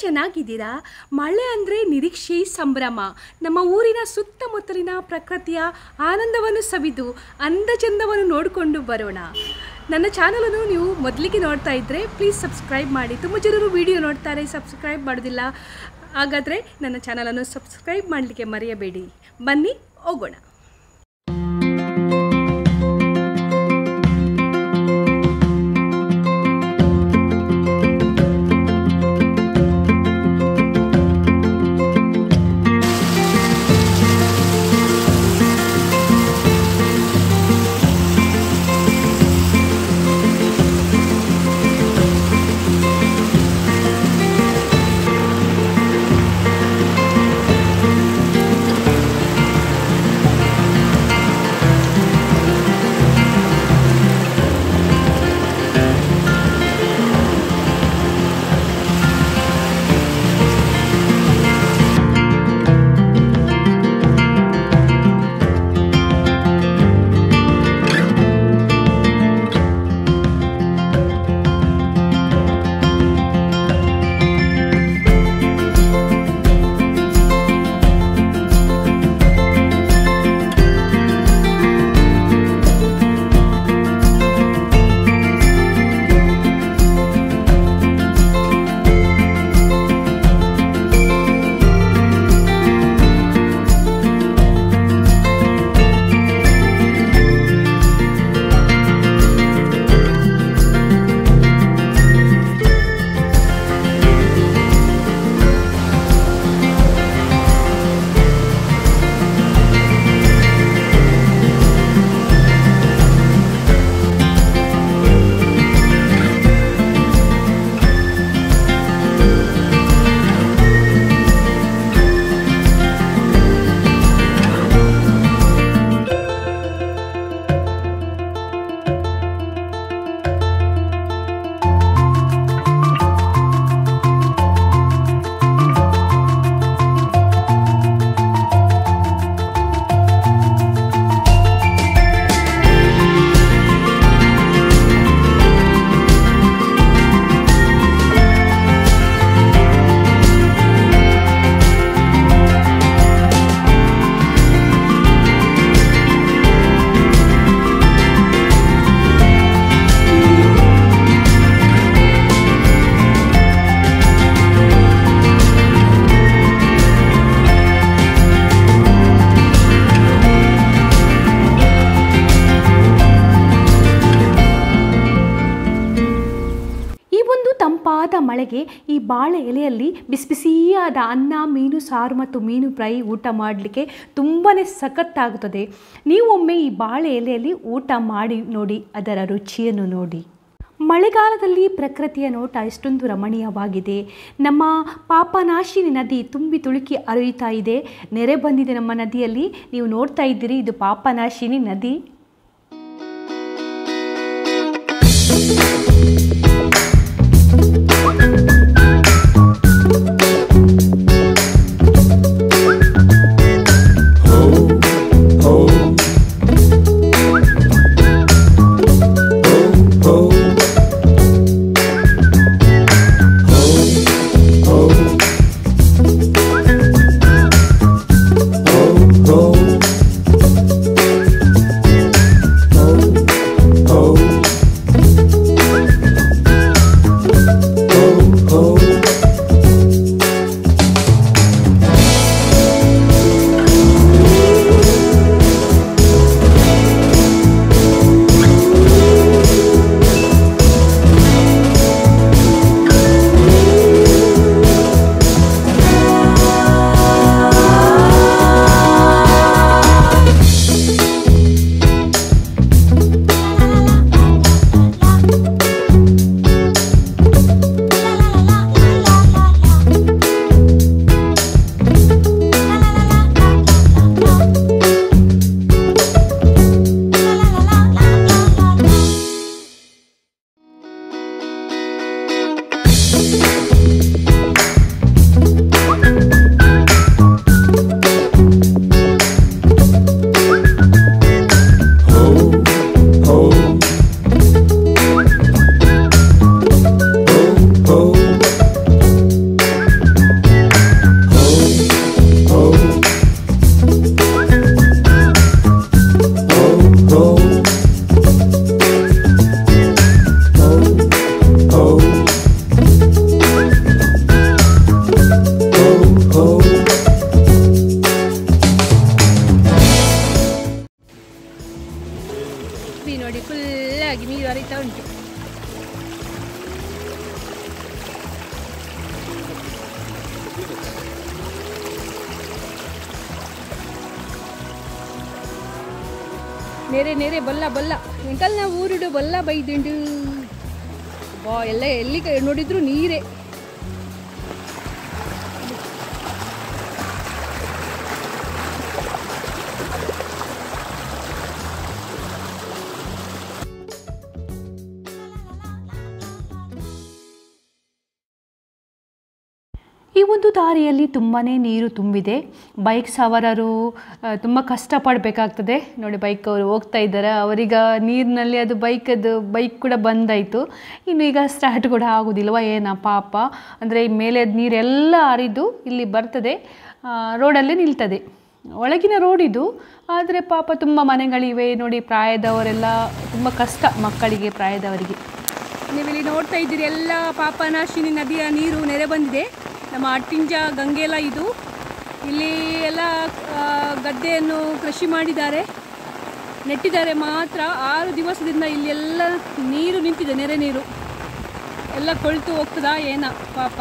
ಚೆನ್ನಾಗಿದ್ದೀರಾ ಮಳೆ ಅಂದರೆ ನಿರೀಕ್ಷೆ ಸಂಭ್ರಮ ನಮ್ಮ ಊರಿನ ಸುತ್ತಮುತ್ತಲಿನ ಪ್ರಕೃತಿಯ ಆನಂದವನ್ನು ಸವಿದು ಅಂದ ಚಂದವನ್ನು ನೋಡಿಕೊಂಡು ಬರೋಣ ನನ್ನ ಚಾನಲನ್ನು ನೀವು ಮೊದಲಿಗೆ ನೋಡ್ತಾ ಇದ್ದರೆ ಪ್ಲೀಸ್ ಸಬ್ಸ್ಕ್ರೈಬ್ ಮಾಡಿ ತುಂಬ ಜನರು ವಿಡಿಯೋ ನೋಡ್ತಾರೆ ಸಬ್ಸ್ಕ್ರೈಬ್ ಮಾಡೋದಿಲ್ಲ ಹಾಗಾದರೆ ನನ್ನ ಚಾನಲನ್ನು ಸಬ್ಸ್ಕ್ರೈಬ್ ಮಾಡಲಿಕ್ಕೆ ಮರೆಯಬೇಡಿ ಬನ್ನಿ ಹೋಗೋಣ ಈ ಒಂದು ತಂಪಾದ ಮಳೆಗೆ ಈ ಬಾಳೆ ಎಲೆಯಲ್ಲಿ ಬಿಸಿ ಬಿಸಿಯಾದ ಅನ್ನ ಮೀನು ಸಾರು ಮತ್ತು ಮೀನು ಫ್ರೈ ಊಟ ಮಾಡಲಿಕ್ಕೆ ತುಂಬಾ ಸಖತ್ತಾಗುತ್ತದೆ ನೀವೊಮ್ಮೆ ಈ ಬಾಳೆ ಎಲೆಯಲ್ಲಿ ಊಟ ಮಾಡಿ ನೋಡಿ ಅದರ ರುಚಿಯನ್ನು ನೋಡಿ ಮಳೆಗಾಲದಲ್ಲಿ ಪ್ರಕೃತಿಯ ನೋಟ ಎಷ್ಟೊಂದು ರಮಣೀಯವಾಗಿದೆ ನಮ್ಮ ಪಾಪನಾಶಿನಿ ನದಿ ತುಂಬಿ ತುಳುಕಿ ಹರಿಯುತ್ತಾ ಇದೆ ನೆರೆ ಬಂದಿದೆ ನಮ್ಮ ನದಿಯಲ್ಲಿ ನೀವು ನೋಡ್ತಾ ಇದ್ದೀರಿ ಇದು ಪಾಪನಾಶಿನಿ ನದಿ Oh, ನೆರೆ ನೆರೆ ಬಲ್ಲ ಬಲ್ಲ ಎಂಕಲ್ನ ಊರುಡು ಬಲ್ಲ ಬೈದುಂಡು ಬಾ ಎಲ್ಲ ಎಲ್ಲಿ ಕ- ನೋಡಿದ್ರು ನೀರೇ ಈ ಒಂದು ದಾರಿಯಲ್ಲಿ ತುಂಬಾ ನೀರು ತುಂಬಿದೆ ಬೈಕ್ ಸವಾರರು ತುಂಬ ಕಷ್ಟಪಡಬೇಕಾಗ್ತದೆ ನೋಡಿ ಬೈಕ್ ಅವರು ಹೋಗ್ತಾ ಇದ್ದಾರೆ ಅವರೀಗ ನೀರಿನಲ್ಲಿ ಅದು ಬೈಕದ್ದು ಬೈಕ್ ಕೂಡ ಬಂದಾಯಿತು ಇನ್ನು ಈಗ ಸ್ಟಾರ್ಟ್ ಕೂಡ ಆಗೋದಿಲ್ವ ಏನಾ ಪಾಪ ಅಂದರೆ ಮೇಲೆ ನೀರೆಲ್ಲ ಹರಿದು ಇಲ್ಲಿ ಬರ್ತದೆ ರೋಡಲ್ಲೇ ನಿಲ್ತದೆ ಒಳಗಿನ ರೋಡ್ ಇದು ಆದರೆ ಪಾಪ ತುಂಬ ಮನೆಗಳಿವೆ ನೋಡಿ ಪ್ರಾಯದವರೆಲ್ಲ ತುಂಬ ಕಷ್ಟ ಮಕ್ಕಳಿಗೆ ಪ್ರಾಯದವರಿಗೆ ನೀವಿಲ್ಲಿ ನೋಡ್ತಾ ಇದ್ದೀರಿ ಎಲ್ಲ ಪಾಪನಾಶಿನಿ ನದಿಯ ನೀರು ನೆರೆ ಬಂದಿದೆ ನಮ್ಮ ಅಟ್ಟಿಂಜ ಗಂಗೆಲ ಇದು ಇಲ್ಲಿ ಎಲ್ಲ ಆ, ಗದ್ದೆಯನ್ನು ಕೃಷಿ ಮಾಡಿದ್ದಾರೆ ನೆಟ್ಟಿದ್ದಾರೆ ಮಾತ್ರ ಆರು ದಿವಸದಿಂದ ಇಲ್ಲಿ ಎಲ್ಲ ನೀರು ನಿಂತಿದೆ ನೆರೆ ನೀರು ಎಲ್ಲ ಕೊಳ್ತು ಹೋಗ್ತದಾ ಏನ ಪಾಪ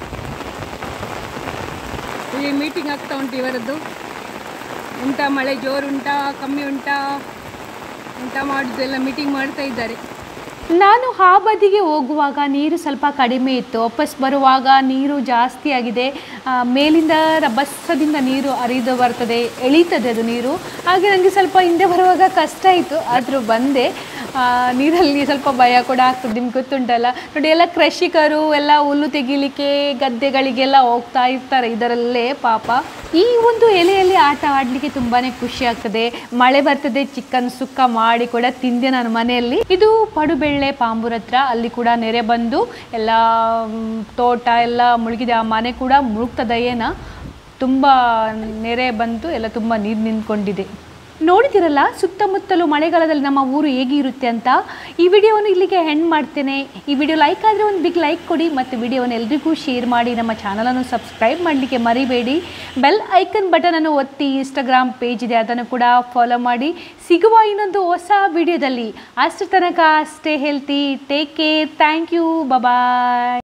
ಇಲ್ಲಿ ಮೀಟಿಂಗ್ ಆಗ್ತಾ ಉಂಟು ಇವರದ್ದು ಉಂಟಾ ಮಳೆ ಜೋರು ಉಂಟಾ ಕಮ್ಮಿ ಉಂಟಾ ಎಂತ ಮಾಡುದು ಎಲ್ಲ ಮೀಟಿಂಗ್ ಮಾಡ್ತಾ ಇದ್ದಾರೆ ನಾನು ಆ ಬದಿಗೆ ಹೋಗುವಾಗ ನೀರು ಸ್ವಲ್ಪ ಕಡಿಮೆ ಇತ್ತು ವಾಪಸ್ ಬರುವಾಗ ನೀರು ಜಾಸ್ತಿ ಆಗಿದೆ ಆ, ಮೇಲಿಂದ ರಭಸದಿಂದ ನೀರು ಹರಿದು ಬರ್ತದೆ ಎಳೀತದೆ ಅದು ನೀರು ಹಾಗೆ ನನಗೆ ಸ್ವಲ್ಪ ಹಿಂದೆ ಬರುವಾಗ ಕಷ್ಟ ಆಯಿತು ಆದರೂ ಬಂದೆ ಆ, ನೀರಲ್ಲಿ ಸ್ವಲ್ಪ ಭಯ ಕೂಡ ಆಗ್ತದೆ ನಿಮ್ಗೆ ಗೊತ್ತುಂಟಲ್ಲ ನೋಡಿ ಎಲ್ಲ ಕೃಷಿಕರು ಎಲ್ಲ ಹುಲ್ಲು ತೆಗಿಲಿಕ್ಕೆ ಗದ್ದೆಗಳಿಗೆಲ್ಲ ಹೋಗ್ತಾ ಇರ್ತಾರೆ ಇದರಲ್ಲೇ ಪಾಪ ಈ ಒಂದು ಎಲೆಯಲ್ಲಿ ಆಟ ಆಡಲಿಕ್ಕೆ ತುಂಬಾ ಖುಷಿ ಆಗ್ತದೆ ಮಳೆ ಬರ್ತದೆ ಚಿಕನ್ ಸುಕ್ಕ ಮಾಡಿ ಕೂಡ ತಿಂದೆ ನಾನು ಮನೆಯಲ್ಲಿ ಇದು ಪಡುಬೆಳ್ಳೆ ಪಾಂಬೂರ್ ಹತ್ರ ಅಲ್ಲಿ ಕೂಡ ನೆರೆ ಬಂದು ಎಲ್ಲ ಮ್, ತೋಟ ಎಲ್ಲ ಮುಳುಗಿದೆ ಆ ಮನೆ ಕೂಡ ಮುಳುಗ್ತದ ಏನ ತುಂಬ ನೆರೆ ಬಂತು ಎಲ್ಲ ತುಂಬ ನೀರು ನಿಂತ್ಕೊಂಡಿದೆ ನೋಡಿದಿರಲ್ಲ ಸುತ್ತಮುತ್ತಲು ಮಳೆಗಾಲದಲ್ಲಿ ನಮ್ಮ ಊರು ಹೇಗೆ ಇರುತ್ತೆ ಅಂತ ಈ ವಿಡಿಯೋವನ್ನು ಇಲ್ಲಿಗೆ ಹೆಣ್ಣು ಮಾಡ್ತೇನೆ ಈ ವಿಡಿಯೋ ಲೈಕ್ ಆದರೆ ಒಂದು ಬಿಗ್ ಲೈಕ್ ಕೊಡಿ ಮತ್ತು ವಿಡಿಯೋವನ್ನು ಎಲ್ರಿಗೂ ಶೇರ್ ಮಾಡಿ ನಮ್ಮ ಚಾನಲನ್ನು ಸಬ್ಸ್ಕ್ರೈಬ್ ಮಾಡಲಿಕ್ಕೆ ಮರಿಬೇಡಿ ಬೆಲ್ ಐಕನ್ ಬಟನನ್ನು ಒತ್ತಿ ಇನ್ಸ್ಟಾಗ್ರಾಮ್ ಪೇಜ್ ಇದೆ ಅದನ್ನು ಕೂಡ ಫಾಲೋ ಮಾಡಿ ಸಿಗುವ ಇನ್ನೊಂದು ಹೊಸ ವಿಡಿಯೋದಲ್ಲಿ ಅಷ್ಟು ತನಕ ಅಷ್ಟೇ healthy take care thank you bye